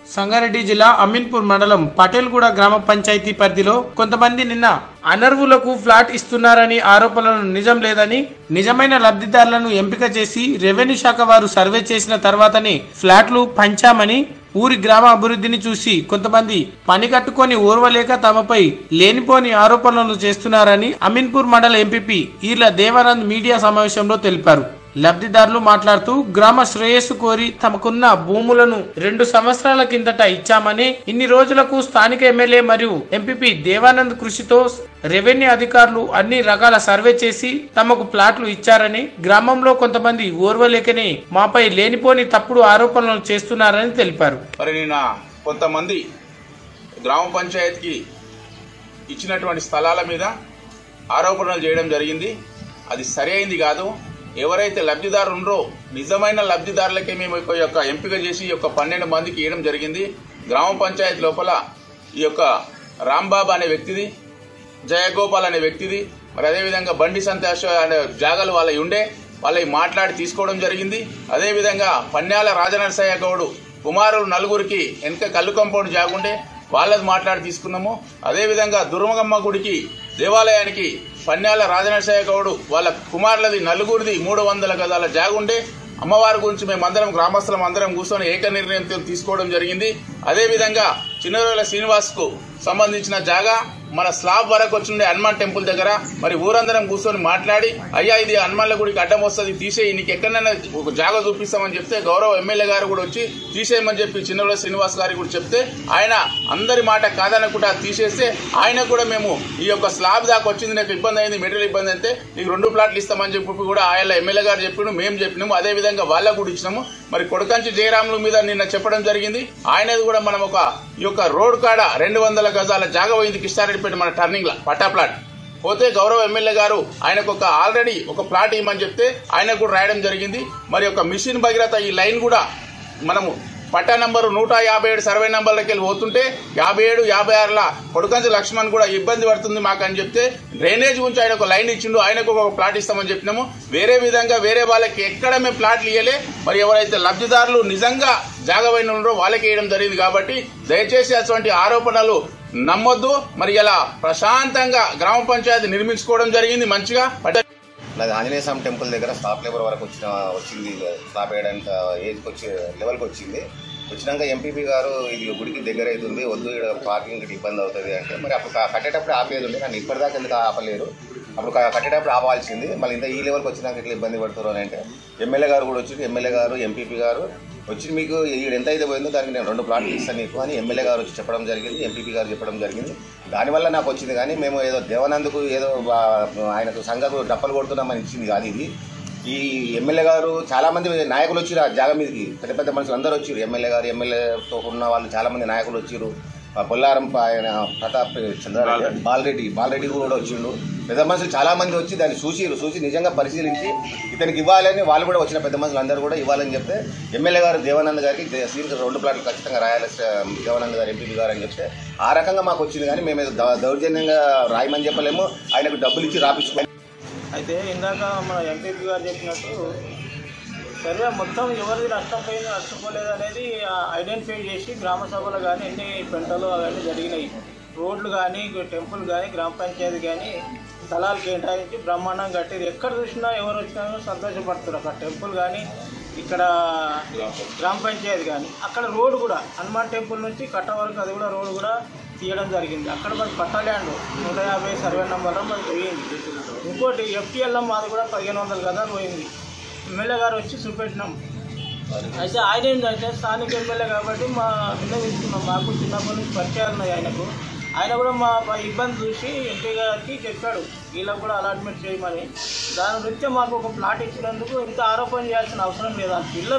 సంగారెడ్డి జిల్లా అమీన్పూర్ మండలం పటేల్గూడ గ్రామ పంచాయతీ పరిధిలో కొంతమంది నిన్న అనర్వులకు ఫ్లాట్ ఇస్తున్నారని ఆరోపణలను నిజం లేదని నిజమైన లబ్ధిదారులను ఎంపిక చేసి రెవెన్యూ శాఖ వారు సర్వే చేసిన తర్వాతనే ఫ్లాట్లు పంచామని ఊరి గ్రామ అభివృద్ధిని చూసి కొంతమంది పని కట్టుకొని ఓర్వలేక తమపై లేనిపోని ఆరోపణలు చేస్తున్నారని అమీన్పూర్ మండల ఎంపీపీ ఈర్ల దేవానంద్ మీడియా సమావేశంలో తెలిపారు లబ్ధిదారులు మాట్లాడుతూ గ్రామ శ్రేయస్సు కోరి తమకున్న భూములను రెండు సంవత్సరాల కిందట ఇచ్చామని ఇన్ని రోజులకు స్థానిక ఎమ్మెల్యే మరియు ఎంపీపీ దేవానంద్ కృషితో రెవెన్యూ అధికారులు అన్ని రకాల సర్వే చేసి తమకు ప్లాట్లు ఇచ్చారని గ్రామంలో కొంతమంది ఓర్వలేకనే మాపై లేనిపోని తప్పుడు ఆరోపణలు చేస్తున్నారని తెలిపారు మరి నిన్న కొంతమంది గ్రామ పంచాయతీకి ఇచ్చినటువంటి స్థలాల మీద ఆరోపణలు చేయడం జరిగింది అది సరి అయింది కాదు ఎవరైతే లబ్ధిదారులు ఉన్నారో నిజమైన లబ్ధిదారులకే మేము ఈ యొక్క ఎంపిక చేసి ఈ యొక్క పన్నెండు మందికి ఇవ్వడం జరిగింది గ్రామ పంచాయతీ లోపల ఈ యొక్క రాంబాబు అనే వ్యక్తిది జయగోపాల్ అనే వ్యక్తిది మరి అదేవిధంగా బండి సంతోష్ అనే జాగాలు వాళ్ళవి ఉండే వాళ్ళవి మాట్లాడి తీసుకోవడం జరిగింది అదేవిధంగా పన్యాల రాజనరసయ్య గౌడు కుమారులు నలుగురికి వెనక కల్లు కంపౌండ్ జాగుండే వాళ్ళది మాట్లాడి తీసుకున్నాము అదేవిధంగా దుర్మగమ్మ గుడికి దేవాలయానికి పన్యాల రాజనరసయ్య గౌడు వాళ్ళ కుమారులది నలుగురిది మూడు వందల గదాల జాగుండే అమ్మవారి గురించి మేమందరం గ్రామస్తులం అందరం కూర్చొని ఏక నిర్ణయం తీసుకోవడం జరిగింది అదేవిధంగా చిన్నరోల శ్రీనివాస్ కు సంబంధించిన జాగా మన స్లాబ్ వరకు వచ్చిండే హనుమాన్ టెంపుల్ దగ్గర మరి ఊరందరం కూర్చొని మాట్లాడి అయ్యా ఇది హనుమాన్ల గుడికి అడ్డం వస్తుంది తీసేయి నీకు ఎక్కడైనా ఒక జాగా చూపిస్తామని చెప్తే గౌరవ ఎమ్మెల్యే గారు కూడా వచ్చి తీసేయమని చెప్పి చిన్నరోల శ్రీనివాస్ గారికి కూడా చెప్తే ఆయన అందరి మాట కాదనకుండా తీసేస్తే ఆయన కూడా మేము ఈ యొక్క స్లాబ్ దాకా వచ్చింది నాకు ఇబ్బంది అయింది మెటీరియల్ ఇబ్బంది అయితే నీకు రెండు ప్లాట్లు ఇస్తామని చెప్పి కూడా ఆయన ఎమ్మెల్యే గారు చెప్పిన మేము చెప్పినాము అదే విధంగా వాళ్ళకు కూడా ఇచ్చినాము మరి కొడకంచి జయరాముల మీద నిన్న చెప్పడం జరిగింది ఆయనది కూడా మనం ఒక ఈ యొక్క రోడ్ కాడ రెండు వందల గజాల జాగ పోయింది కిష్టారెడ్డిపేట మన టర్నింగ్ లా పట్టా ప్లాట్ పోతే గౌరవ ఎమ్మెల్యే గారు ఆయనకు ఒక ఆల్రెడీ ఒక ప్లాట్ ఇవ్వమని చెప్తే ఆయనకు కూడా రాయడం జరిగింది మరి ఒక మిషన్ భగీరథ ఈ లైన్ కూడా మనము పట్టా నంబరు నూట యాభై ఏడు సర్వే నంబర్లకి వెళ్ళి పోతుంటే యాభై ఏడు యాభై ఆరుల కొడుకంచి లక్ష్మణ్ కూడా ఇబ్బంది పడుతుంది మాకు అని చెప్తే డ్రైనేజ్ గురించి ఆయన ఒక లైన్ ఇచ్చిండు ఆయనకు ఒక ప్లాట్ ఇస్తామని చెప్పినాము వేరే విధంగా వేరే వాళ్ళకి ఎక్కడ మేము ప్లాట్లు ఇవ్వలే మరి ఎవరైతే లబ్ధిదారులు నిజంగా జాగవైన ఉన్నారో వాళ్ళకి వేయడం జరిగింది కాబట్టి దయచేసి అటువంటి ఆరోపణలు నమ్మొద్దు మరి ఇలా ప్రశాంతంగా గ్రామ పంచాయతీ నిర్మించుకోవడం జరిగింది మంచిగా పట్ట నాది ఆంజనేయ స్వామి టెంపుల్ దగ్గర స్టాప్ లేబర్ వరకు వచ్చిన వచ్చింది స్టాప్ వేయడానికి ఏజ్కి వచ్చి లెవెల్కి వచ్చింది వచ్చినాక ఎంపీపీ గారు ఇది గుడికి దగ్గర అవుతుంది వద్దు ఇక్కడ పార్కింగ్ ఇట్లా ఇబ్బంది అవుతుంది అంటే మరి అప్పుడు క- కట్టేటప్పుడు ఆపేది ఉండే నన్ను ఇప్పటిదాకా ఎందుకు ఆపలేరు అప్పుడు క- కట్టేటప్పుడు ఆపాల్సింది మళ్ళీ ఇంత ఈ లెవెల్కి వచ్చినాక ఇట్లా ఇబ్బంది పడుతున్నారు అని అంటే ఎమ్మెల్యే గారు కూడా వచ్చి ఎమ్మెల్యే గారు ఎంపీపీ గారు వచ్చి మీకు ఈడ ఎంత అయితే పోయిందో దానికి నేను రెండు ప్లాట్లు ఇస్తాను నీకు అని ఎమ్మెల్యే గారు వచ్చి చెప్పడం జరిగింది ఎంపీపీ గారు చెప్పడం జరిగింది దానివల్ల నాకు వచ్చింది కానీ మేము ఏదో దేవానందుకు ఏదో బా- ఆయనకు సంఘకు డప్పలు కొడుతున్నామని ఇచ్చింది కాదు ఇది ఈ ఎమ్మెల్యే గారు చాలా మంది నాయకులు వచ్చిరు ఆ జాగా మీదకి పెద్ద పెద్ద మనుషులు అందరూ వచ్చిరు ఎమ్మెల్యే గారు ఎమ్మెల్యేతో ఉన్న వాళ్ళు చాలా మంది నాయకులు వచ్చిరు ఆ పొల్లారం ప- ఆయన ప్రతాప్ చంద్రారెడ్డి బాలరెడ్డి బాలరెడ్డి కూడా వచ్చిండు పెద్ద మనుషులు చాలా మంది వచ్చి దాన్ని చూసిరు చూసి నిజంగా పరిశీలించి ఇతనికి ఇవ్వాలని వాళ్ళు కూడా వచ్చిన పెద్ద మనుషులు అందరూ కూడా ఇవ్వాలని చెప్తే ఎమ్మెల్యే గారు దేవానంద్ గారికి దే- సీనికి రెండు ప్లాట్లు ఖచ్చితంగా రాయాలి స- దేవానంద్ గారు ఎంపీ గారు అని చెప్తే ఆ రకంగా మాకు వచ్చింది కానీ మేము ఏదో దౌ- దౌర్జన్యంగా రాయమని చెప్పలేము ఆయనకు డబ్బులు ఇచ్చి రాపించుకో అయితే ఇందాక మన ఎంపీపీ గారు చెప్పినట్టు సర్వే మొత్తం ఎవరిది నష్టపోయింది నష్టపోలేదు అనేది ఐడెంటిఫై చేసి గ్రామ సభలు కానీ ఎన్ని పెంటలు అవన్నీ జరిగినాయి రోడ్లు కానీ టెంపుల్ కానీ గ్రామ పంచాయతీ కానీ స్థలాలు కేటాయించి బ్రహ్మాండం కట్టేది ఎక్కడ చూసినా ఎవరు వచ్చినా కూడా సంతోషపడుతున్నారు అక్కడ టెంపుల్ కానీ ఇక్కడ గ్రామ పంచాయతీ కానీ అక్కడ రోడ్డు కూడా హనుమాన్ టెంపుల్ నుంచి కట్ట వరకు అది కూడా రోడ్డు కూడా తీయడం జరిగింది అక్కడ మరి పట్ట ల్యాండ్ నూట యాభై సర్వే నెంబర్లో మరి పోయింది ఇంకోటి ఎఫ్టీఎల్ఎం మాది కూడా పదిహేను వందల గదాలు పోయింది ఎమ్మెల్యే గారు వచ్చి చూపెట్టినాం అయితే ఆయన ఏంటంటే స్థానిక ఎమ్మెల్యే కాబట్టి మా విన్నవించుకున్నాం మాకు చిన్నప్పటి నుంచి పరిచయాలు ఉన్నాయి ఆయనకు ఆయన కూడా మా మా ఇబ్బంది చూసి ఎంపీ గారికి చెప్పాడు వీళ్ళకి కూడా అలాట్మెంట్ చేయమని దాని గురించి మాకు ఒక ప్లాట్ ఇచ్చినందుకు ఇంత ఆరోపణ చేయాల్సిన అవసరం లేదు ఆ పిల్లలు